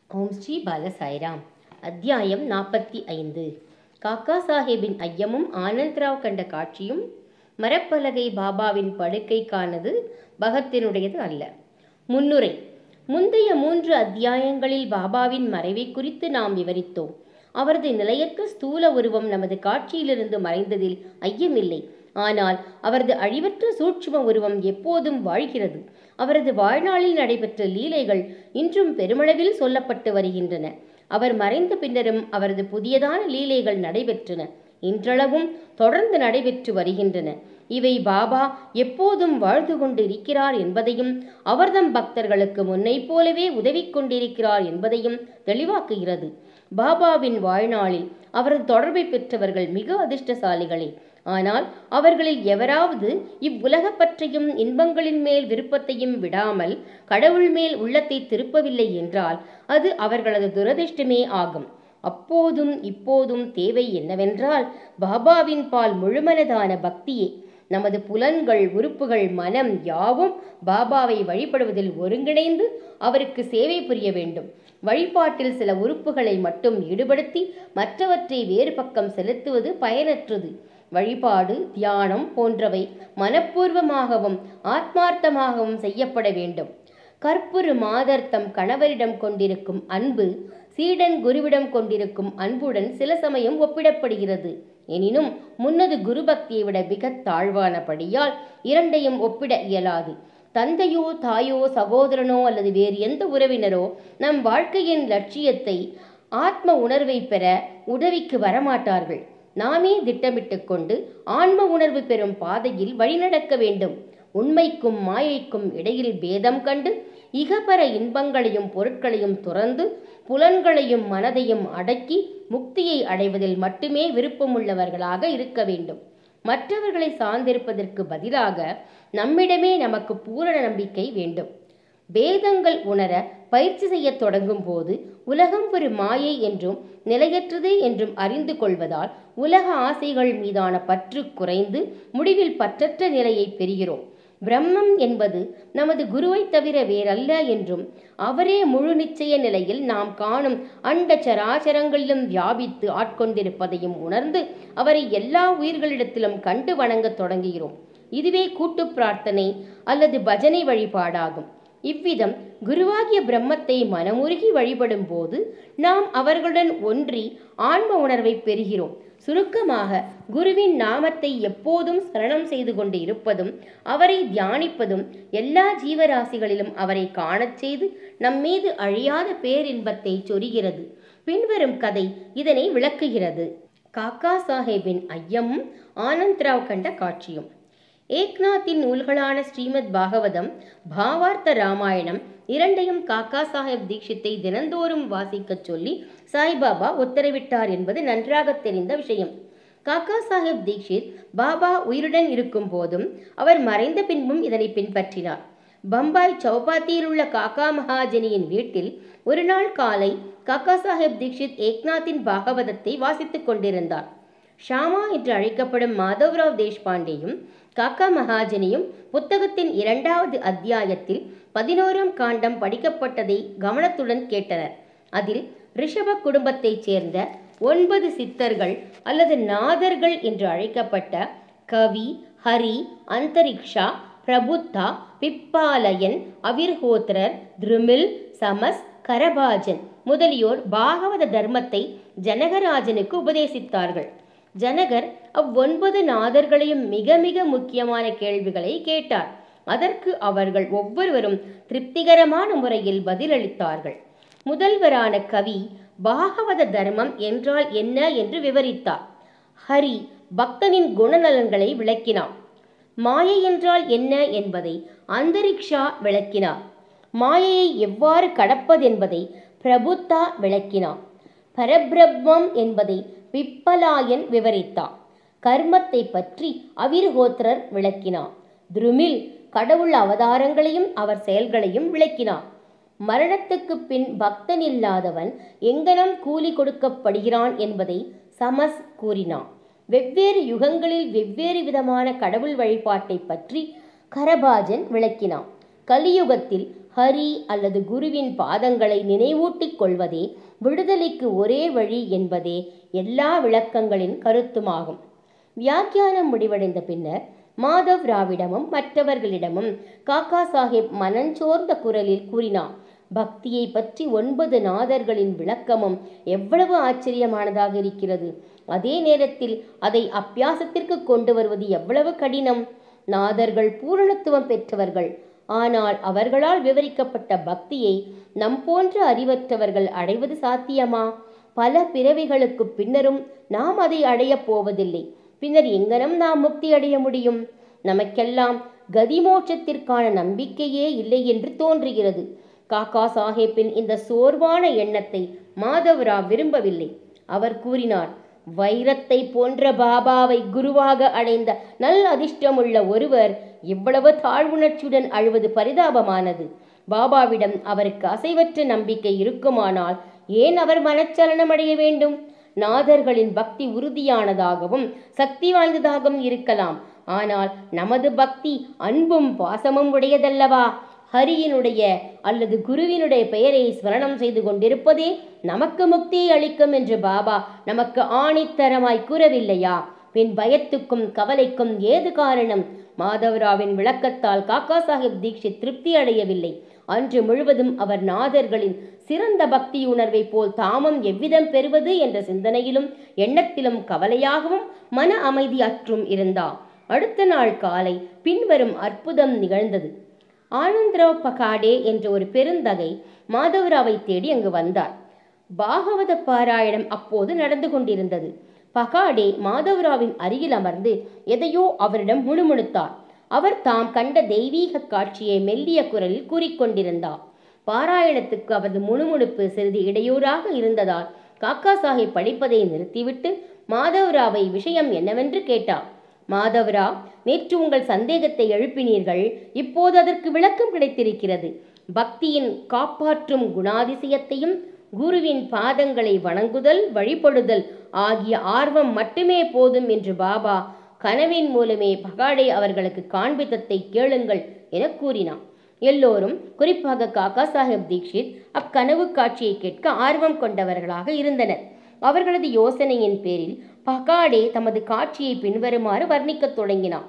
ஓம் ஸ்ரீ பால சாய்ராம் அத்தியாயம் நாற்பத்தி ஐந்து காக்கா சாஹேபின் ஐயமும் ஆனந்த்ராவ் கண்ட காட்சியும் மரப்பலகை பாபாவின் படுக்கைக்கானது பகத்தினுடையது அல்ல முன்னுரை முந்தைய மூன்று அத்தியாயங்களில் பாபாவின் மறைவை குறித்து நாம் விவரித்தோம் அவரது நிலையற்ற ஸ்தூல உருவம் நமது காட்சியிலிருந்து மறைந்ததில் ஐயமில்லை ஆனால் அவரது அழிவற்ற சூட்சும உருவம் எப்போதும் வாழ்கிறது அவரது வாழ்நாளில் நடைபெற்ற லீலைகள் இன்றும் பெருமளவில் சொல்லப்பட்டு வருகின்றன அவர் மறைந்த பின்னரும் அவரது புதியதான லீலைகள் நடைபெற்றன இன்றளவும் தொடர்ந்து நடைபெற்று வருகின்றன இவை பாபா எப்போதும் வாழ்ந்து கொண்டு இருக்கிறார் என்பதையும் அவர்தம் பக்தர்களுக்கு முன்னை போலவே உதவி கொண்டிருக்கிறார் என்பதையும் தெளிவாக்குகிறது பாபாவின் வாழ்நாளில் அவரது தொடர்பை பெற்றவர்கள் மிக அதிர்ஷ்டசாலிகளே ஆனால் அவர்களில் எவராவது இவ்வுலக பற்றையும் இன்பங்களின் மேல் விருப்பத்தையும் விடாமல் கடவுள் மேல் உள்ளத்தை திருப்பவில்லை என்றால் அது அவர்களது துரதிர்ஷ்டமே ஆகும் அப்போதும் இப்போதும் தேவை என்னவென்றால் பாபாவின் பால் முழுமனதான பக்தியே நமது புலன்கள் உறுப்புகள் மனம் யாவும் பாபாவை வழிபடுவதில் ஒருங்கிணைந்து அவருக்கு சேவை புரிய வேண்டும் வழிபாட்டில் சில உறுப்புகளை மட்டும் ஈடுபடுத்தி மற்றவற்றை வேறு பக்கம் செலுத்துவது பயனற்றது வழிபாடு தியானம் போன்றவை மனப்பூர்வமாகவும் ஆத்மார்த்தமாகவும் செய்யப்பட வேண்டும் கற்புரு மாதர் தம் கணவரிடம் கொண்டிருக்கும் அன்பு சீடன் குருவிடம் கொண்டிருக்கும் அன்புடன் சில சமயம் ஒப்பிடப்படுகிறது எனினும் முன்னது குரு பக்தியை விட மிக தாழ்வானபடியால் இரண்டையும் ஒப்பிட இயலாது தந்தையோ தாயோ சகோதரனோ அல்லது வேறு எந்த உறவினரோ நம் வாழ்க்கையின் லட்சியத்தை ஆத்ம உணர்வை பெற உதவிக்கு வரமாட்டார்கள் நாமே திட்டமிட்டு கொண்டு ஆன்ம உணர்வு பெறும் பாதையில் வழிநடக்க வேண்டும் உண்மைக்கும் மாயைக்கும் இடையில் பேதம் கண்டு இகபர இன்பங்களையும் பொருட்களையும் துறந்து புலன்களையும் மனதையும் அடக்கி முக்தியை அடைவதில் மட்டுமே விருப்பமுள்ளவர்களாக இருக்க வேண்டும் மற்றவர்களை சார்ந்திருப்பதற்கு பதிலாக நம்மிடமே நமக்கு பூரண நம்பிக்கை வேண்டும் வேதங்கள் உணர பயிற்சி செய்ய தொடங்கும் போது உலகம் ஒரு மாயை என்றும் நிலையற்றது என்றும் அறிந்து கொள்வதால் உலக ஆசைகள் மீதான பற்று குறைந்து முடிவில் பற்றற்ற நிலையை பெறுகிறோம் பிரம்மம் என்பது நமது குருவை தவிர வேறல்ல என்றும் அவரே முழு நிச்சய நிலையில் நாம் காணும் அண்ட சராச்சரங்களிலும் வியாபித்து ஆட்கொண்டிருப்பதையும் உணர்ந்து அவரை எல்லா உயிர்களிடத்திலும் கண்டு வணங்கத் தொடங்குகிறோம் இதுவே கூட்டு பிரார்த்தனை அல்லது பஜனை வழிபாடாகும் இவ்விதம் குருவாகிய பிரம்மத்தை மனமுருகி வழிபடும் போது நாம் அவர்களுடன் ஒன்றி ஆன்ம உணர்வை பெறுகிறோம் சுருக்கமாக குருவின் நாமத்தை எப்போதும் சரணம் செய்து கொண்டு இருப்பதும் அவரை தியானிப்பதும் எல்லா ஜீவராசிகளிலும் அவரை காணச் செய்து நம்மீது அழியாத பேரின்பத்தை சொரிகிறது பின்வரும் கதை இதனை விளக்குகிறது காக்கா சாஹேபின் ஐயமும் ஆனந்த்ராவ் கண்ட காட்சியும் ஏக்நாத்தின் நூல்களான ஸ்ரீமத் பாகவதம் பாவார்த்த ராமாயணம் இரண்டையும் காக்கா சாஹேப் தீட்சித்தை தினந்தோறும் வாசிக்கச் சொல்லி சாய்பாபா உத்தரவிட்டார் என்பது நன்றாக தெரிந்த விஷயம் காக்கா சாஹேப் தீக்ஷித் பாபா உயிருடன் இருக்கும் போதும் அவர் மறைந்த பின்பும் இதனை பின்பற்றினார் பம்பாய் சௌபாத்தியில் உள்ள காக்கா மகாஜனியின் வீட்டில் ஒரு நாள் காலை காக்கா சாஹேப் தீக்ஷித் ஏக்நாத்தின் பாகவதத்தை வாசித்துக் கொண்டிருந்தார் ஷாமா என்று அழைக்கப்படும் மாதவ்ராவ் தேஷ்பாண்டேயும் காக்கா மகாஜனியும் புத்தகத்தின் இரண்டாவது அத்தியாயத்தில் பதினோராம் காண்டம் படிக்கப்பட்டதை கவனத்துடன் கேட்டனர் அதில் ரிஷப குடும்பத்தைச் சேர்ந்த ஒன்பது சித்தர்கள் அல்லது நாதர்கள் என்று அழைக்கப்பட்ட கவி ஹரி அந்தரிக்ஷா பிரபுத்தா பிப்பாலயன் அவிர்ஹோத்ரர் திருமில் சமஸ் கரபாஜன் முதலியோர் பாகவத தர்மத்தை ஜனகராஜனுக்கு உபதேசித்தார்கள் ஜனகர் அவ்வொன்பது நாதர்களையும் மிக மிக முக்கியமான கேள்விகளை கேட்டார் அதற்கு அவர்கள் ஒவ்வொருவரும் திருப்திகரமான முறையில் பதிலளித்தார்கள் முதல்வரான கவி பாகவத தர்மம் என்றால் என்ன என்று விவரித்தார் ஹரி பக்தனின் குணநலன்களை விளக்கினார் மாயை என்றால் என்ன என்பதை அந்தரிக்ஷா விளக்கினார் மாயையை எவ்வாறு கடப்பதென்பதை பிரபுத்தா விளக்கினார் பரபிரம்மம் என்பதை பிப்பலாயன் விவரித்தார் கர்மத்தை பற்றி அவிர்ஹோத்ரர் விளக்கினார் திருமில் கடவுள் அவதாரங்களையும் அவர் செயல்களையும் விளக்கினார் மரணத்துக்கு பின் பக்தன் இல்லாதவன் எங்கனம் கூலி கொடுக்கப்படுகிறான் என்பதை சமஸ் கூறினான் வெவ்வேறு யுகங்களில் வெவ்வேறு விதமான கடவுள் வழிபாட்டை பற்றி கரபாஜன் விளக்கினான் கலியுகத்தில் ஹரி அல்லது குருவின் பாதங்களை நினைவூட்டிக் கொள்வதே விடுதலைக்கு ஒரே வழி என்பதே எல்லா விளக்கங்களின் கருத்துமாகும் வியாக்கியானம் முடிவடைந்த பின்னர் மாதவ் ராவிடமும் மற்றவர்களிடமும் காக்கா சாஹேப் மனஞ்சோர்ந்த குரலில் கூறினார் பக்தியை பற்றி ஒன்பது நாதர்களின் விளக்கமும் எவ்வளவு ஆச்சரியமானதாக இருக்கிறது அதே நேரத்தில் அதை அப்பியாசத்திற்கு கொண்டு வருவது எவ்வளவு கடினம் நாதர்கள் பூரணத்துவம் பெற்றவர்கள் ஆனால் அவர்களால் விவரிக்கப்பட்ட பக்தியை நம் போன்ற அறிவற்றவர்கள் அடைவது சாத்தியமா பல பிறவிகளுக்கு பின்னரும் நாம் அதை அடையப் போவதில்லை பின்னர் எங்கனம் நாம் முக்தி அடைய முடியும் நமக்கெல்லாம் கதிமோட்சத்திற்கான நம்பிக்கையே இல்லை என்று தோன்றுகிறது காக்கா சாஹேப்பின் இந்த சோர்வான எண்ணத்தை மாதவராவ் விரும்பவில்லை அவர் கூறினார் வைரத்தை போன்ற பாபாவை குருவாக அடைந்த நல் அதிர்ஷ்டமுள்ள ஒருவர் இவ்வளவு தாழ்வுணர்ச்சியுடன் அழுவது பரிதாபமானது பாபாவிடம் அவருக்கு அசைவற்ற நம்பிக்கை இருக்குமானால் ஏன் அவர் மனச்சலனம் அடைய வேண்டும் நாதர்களின் பக்தி உறுதியானதாகவும் சக்தி வாய்ந்ததாகவும் இருக்கலாம் ஆனால் நமது பக்தி அன்பும் பாசமும் உடையதல்லவா ஹரியினுடைய அல்லது குருவினுடைய பெயரை ஸ்மரணம் செய்து கொண்டிருப்பதே நமக்கு முக்தியை அளிக்கும் என்று பாபா நமக்கு ஆணித்தரமாய் கூறவில்லையா பின் பயத்துக்கும் கவலைக்கும் ஏது காரணம் மாதவராவின் விளக்கத்தால் காக்கா சாஹிப் தீட்சித் திருப்தி அடையவில்லை அன்று முழுவதும் அவர் நாதர்களின் சிறந்த பக்தி உணர்வை போல் தாமும் எவ்விதம் பெறுவது என்ற சிந்தனையிலும் எண்ணத்திலும் கவலையாகவும் மன அமைதி அற்றும் இருந்தார் அடுத்த நாள் காலை பின்வரும் அற்புதம் நிகழ்ந்தது ஆனந்தராவ் பகாடே என்ற ஒரு பெருந்தகை மாதவராவை தேடி அங்கு வந்தார் பாகவத பாராயணம் அப்போது நடந்து கொண்டிருந்தது பகாடே மாதவராவின் அருகில் அமர்ந்து எதையோ அவரிடம் முணுமுணுத்தார் அவர் தாம் கண்ட தெய்வீக காட்சியை மெல்லிய குரலில் கூறிக்கொண்டிருந்தார் பாராயணத்துக்கு அவரது முணுமுணுப்பு சிறிது இடையூறாக இருந்ததால் காக்கா சாஹிப் படிப்பதை நிறுத்திவிட்டு மாதவராவை விஷயம் என்னவென்று கேட்டார் மாதவராவ் நேற்று உங்கள் சந்தேகத்தை எழுப்பினீர்கள் இப்போது அதற்கு விளக்கம் கிடைத்திருக்கிறது பக்தியின் காப்பாற்றும் குணாதிசயத்தையும் குருவின் பாதங்களை வணங்குதல் வழிபடுதல் ஆகிய ஆர்வம் மட்டுமே போதும் என்று பாபா கனவின் மூலமே பகாடே அவர்களுக்கு காண்பித்தத்தை கேளுங்கள் என கூறினான் எல்லோரும் குறிப்பாக காக்கா சாஹேப் தீக்ஷித் அக்கனவு காட்சியை கேட்க ஆர்வம் கொண்டவர்களாக இருந்தனர் அவர்களது யோசனையின் பேரில் பகாடே தமது காட்சியை பின்வருமாறு வர்ணிக்கத் தொடங்கினான்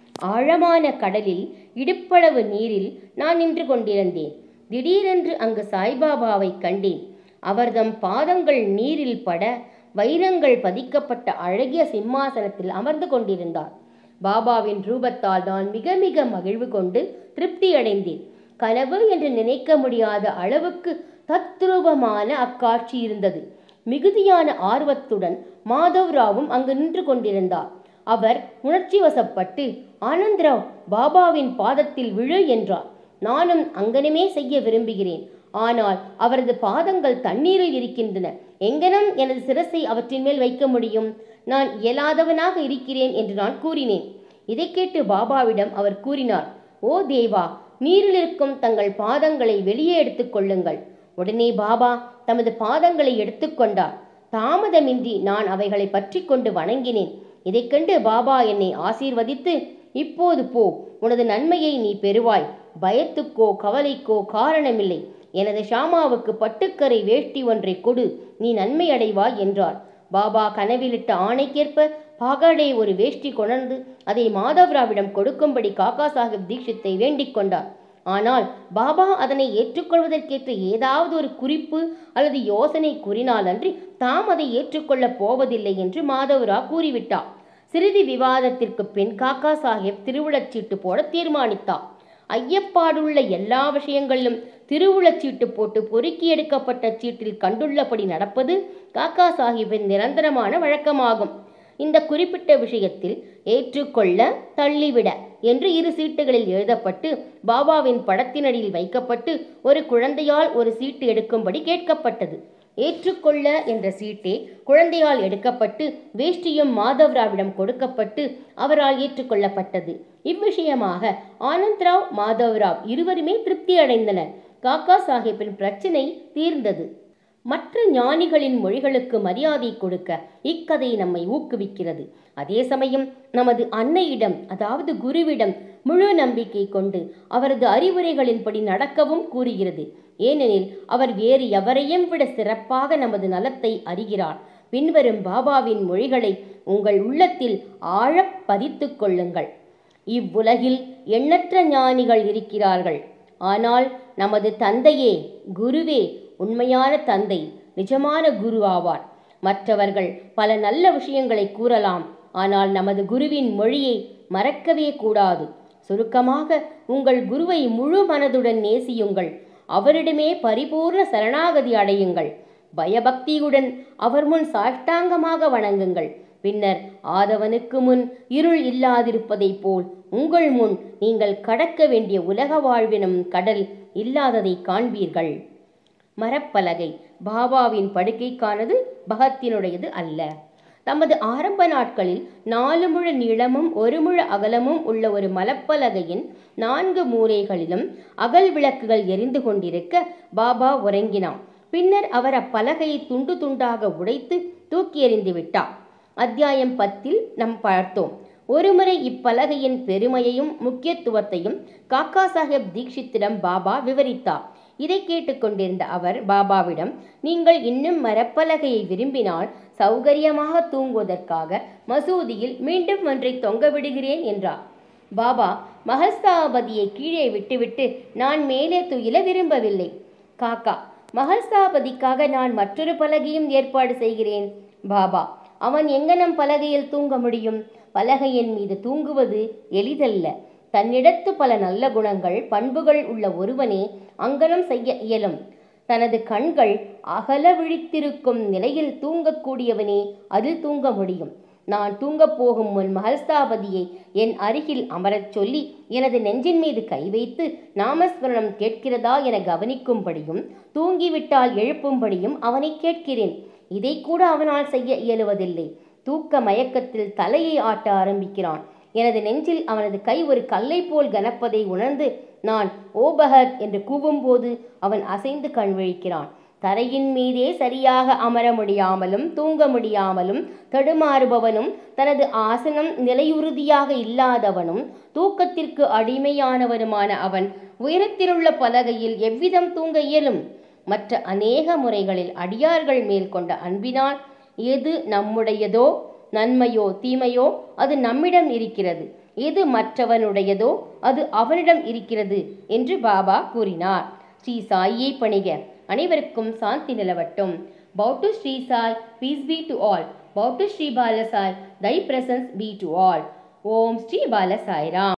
ஆழமான கடலில் இடுப்பளவு நீரில் நான் நின்று கொண்டிருந்தேன் திடீரென்று அங்கு சாய்பாபாவை கண்டேன் அவர்தம் பாதங்கள் நீரில் பட வைரங்கள் பதிக்கப்பட்ட அழகிய சிம்மாசனத்தில் அமர்ந்து கொண்டிருந்தார் பாபாவின் ரூபத்தால் நான் மிக மிக மகிழ்வு கொண்டு திருப்தி அடைந்தேன் கனவு என்று நினைக்க முடியாத அளவுக்கு தத்ரூபமான அக்காட்சி இருந்தது மிகுதியான ஆர்வத்துடன் மாதவ்ராவும் அங்கு நின்று கொண்டிருந்தார் அவர் உணர்ச்சி வசப்பட்டு ஆனந்த்ராவ் பாபாவின் பாதத்தில் விழு என்றார் நானும் அங்கனமே செய்ய விரும்புகிறேன் ஆனால் அவரது பாதங்கள் தண்ணீரில் இருக்கின்றன எங்கனம் எனது சிரசை அவற்றின் மேல் வைக்க முடியும் நான் இயலாதவனாக இருக்கிறேன் என்று நான் கூறினேன் இதை கேட்டு பாபாவிடம் அவர் கூறினார் ஓ தேவா நீரில் இருக்கும் தங்கள் பாதங்களை வெளியே எடுத்துக் கொள்ளுங்கள் உடனே பாபா தமது பாதங்களை எடுத்துக்கொண்டார் தாமதமின்றி நான் அவைகளை பற்றி கொண்டு வணங்கினேன் இதைக் கண்டு பாபா என்னை ஆசீர்வதித்து இப்போது போ உனது நன்மையை நீ பெறுவாய் பயத்துக்கோ கவலைக்கோ காரணமில்லை எனது ஷாமாவுக்கு பட்டுக்கரை வேஷ்டி ஒன்றை கொடு நீ நன்மை அடைவாய் என்றார் பாபா கனவிலிட்ட ஆணைக்கேற்ப பாகாடே ஒரு வேஷ்டி கொணர்ந்து அதை மாதவ்ராவிடம் கொடுக்கும்படி காக்கா சாஹிப் தீட்சித்தை வேண்டிக் கொண்டார் ஆனால் பாபா அதனை ஏற்றுக்கொள்வதற்கேற்ற ஏதாவது ஒரு குறிப்பு அல்லது யோசனை கூறினாலன்றி தாம் அதை ஏற்றுக்கொள்ளப் போவதில்லை என்று மாதவராவ் கூறிவிட்டார் சிறிது விவாதத்திற்கு பின் காக்கா சாஹிப் திருவுளச்சீட்டு போட தீர்மானித்தார் ஐயப்பாடுள்ள எல்லா விஷயங்களிலும் திருவுளச்சீட்டு போட்டு பொறுக்கி எடுக்கப்பட்ட சீட்டில் கண்டுள்ளபடி நடப்பது காக்கா சாஹிப்பின் நிரந்தரமான வழக்கமாகும் இந்த குறிப்பிட்ட விஷயத்தில் ஏற்றுக்கொள்ள தள்ளிவிட என்று இரு சீட்டுகளில் எழுதப்பட்டு பாபாவின் படத்தினடியில் வைக்கப்பட்டு ஒரு குழந்தையால் ஒரு சீட்டு எடுக்கும்படி கேட்கப்பட்டது ஏற்றுக்கொள்ள என்ற சீட்டே குழந்தையால் எடுக்கப்பட்டு வேஷ்டியும் மாதவ்ராவிடம் கொடுக்கப்பட்டு அவரால் ஏற்றுக்கொள்ளப்பட்டது இவ்விஷயமாக ஆனந்த்ராவ் மாதவ்ராவ் இருவருமே திருப்தி அடைந்தனர் காக்கா சாஹிப்பின் பிரச்சினை தீர்ந்தது மற்ற ஞானிகளின் மொழிகளுக்கு மரியாதை கொடுக்க இக்கதை நம்மை ஊக்குவிக்கிறது அதே சமயம் நமது அன்னையிடம் அதாவது குருவிடம் முழு நம்பிக்கை கொண்டு அவரது அறிவுரைகளின்படி நடக்கவும் கூறுகிறது ஏனெனில் அவர் வேறு எவரையும் விட சிறப்பாக நமது நலத்தை அறிகிறார் பின்வரும் பாபாவின் மொழிகளை உங்கள் உள்ளத்தில் ஆழப் பதித்துக் கொள்ளுங்கள் இவ்வுலகில் எண்ணற்ற ஞானிகள் இருக்கிறார்கள் ஆனால் நமது தந்தையே குருவே உண்மையான தந்தை நிஜமான குரு ஆவார் மற்றவர்கள் பல நல்ல விஷயங்களை கூறலாம் ஆனால் நமது குருவின் மொழியை மறக்கவே கூடாது சுருக்கமாக உங்கள் குருவை முழு மனதுடன் நேசியுங்கள் அவரிடமே பரிபூர்ண சரணாகதி அடையுங்கள் பயபக்தியுடன் அவர் முன் சாஷ்டாங்கமாக வணங்குங்கள் பின்னர் ஆதவனுக்கு முன் இருள் இல்லாதிருப்பதைப் போல் உங்கள் முன் நீங்கள் கடக்க வேண்டிய உலக வாழ்வினும் கடல் இல்லாததை காண்பீர்கள் மரப்பலகை பாபாவின் படுக்கைக்கானது பகத்தினுடையது அல்ல தமது ஆரம்ப நாட்களில் நாலு முழ நீளமும் ஒரு முழ அகலமும் உள்ள ஒரு மலப்பலகையின் நான்கு மூலைகளிலும் அகல் விளக்குகள் எரிந்து கொண்டிருக்க பாபா உறங்கினான் பின்னர் அவர் அப்பலகையை துண்டு துண்டாக உடைத்து தூக்கி எறிந்து விட்டார் அத்தியாயம் பத்தில் நாம் பார்த்தோம் ஒருமுறை இப்பலகையின் பெருமையையும் முக்கியத்துவத்தையும் காக்கா சாஹேப் தீக்ஷித்திடம் பாபா விவரித்தார் இதை கேட்டுக்கொண்டிருந்த அவர் பாபாவிடம் நீங்கள் இன்னும் மரப்பலகையை விரும்பினால் சௌகரியமாக தூங்குவதற்காக மசூதியில் மீண்டும் ஒன்றை தொங்க விடுகிறேன் என்றார் பாபா மகஸ்தாபதியை கீழே விட்டுவிட்டு நான் மேலே துயில விரும்பவில்லை காக்கா மகஸ்தாபதிக்காக நான் மற்றொரு பலகையும் ஏற்பாடு செய்கிறேன் பாபா அவன் எங்கனம் பலகையில் தூங்க முடியும் பலகையின் மீது தூங்குவது எளிதல்ல தன்னிடத்து பல நல்ல குணங்கள் பண்புகள் உள்ள ஒருவனே அங்கனம் செய்ய இயலும் தனது கண்கள் அகல விழித்திருக்கும் நிலையில் தூங்கக்கூடியவனே அதில் தூங்க முடியும் நான் தூங்கப் போகும் முன் மகஸ்தாபதியை என் அருகில் அமரச் சொல்லி எனது நெஞ்சின் மீது கை வைத்து நாமஸ்மரணம் கேட்கிறதா என கவனிக்கும்படியும் தூங்கிவிட்டால் எழுப்பும்படியும் அவனை கேட்கிறேன் இதை கூட அவனால் செய்ய இயலுவதில்லை தூக்க மயக்கத்தில் தலையை ஆட்ட ஆரம்பிக்கிறான் எனது நெஞ்சில் அவனது கை ஒரு கல்லை போல் கனப்பதை உணர்ந்து நான் ஓபகத் என்று கூவும்போது அவன் அசைந்து கண் விழிக்கிறான் தரையின் மீதே சரியாக அமர முடியாமலும் தூங்க முடியாமலும் தடுமாறுபவனும் தனது ஆசனம் நிலையுறுதியாக இல்லாதவனும் தூக்கத்திற்கு அடிமையானவனுமான அவன் உயரத்திலுள்ள பலகையில் எவ்விதம் தூங்க இயலும் மற்ற அநேக முறைகளில் அடியார்கள் மேல் கொண்ட அன்பினால் எது நம்முடையதோ நன்மையோ தீமையோ அது நம்மிடம் இருக்கிறது எது மற்றவனுடையதோ அது அவனிடம் இருக்கிறது என்று பாபா கூறினார் ஸ்ரீ சாயியை பணிக அனைவருக்கும் சாந்தி நிலவட்டும் bow to Shri Sai peace be to all bow to Shri Balasai thy presence be to all Om Shri Bala Sairam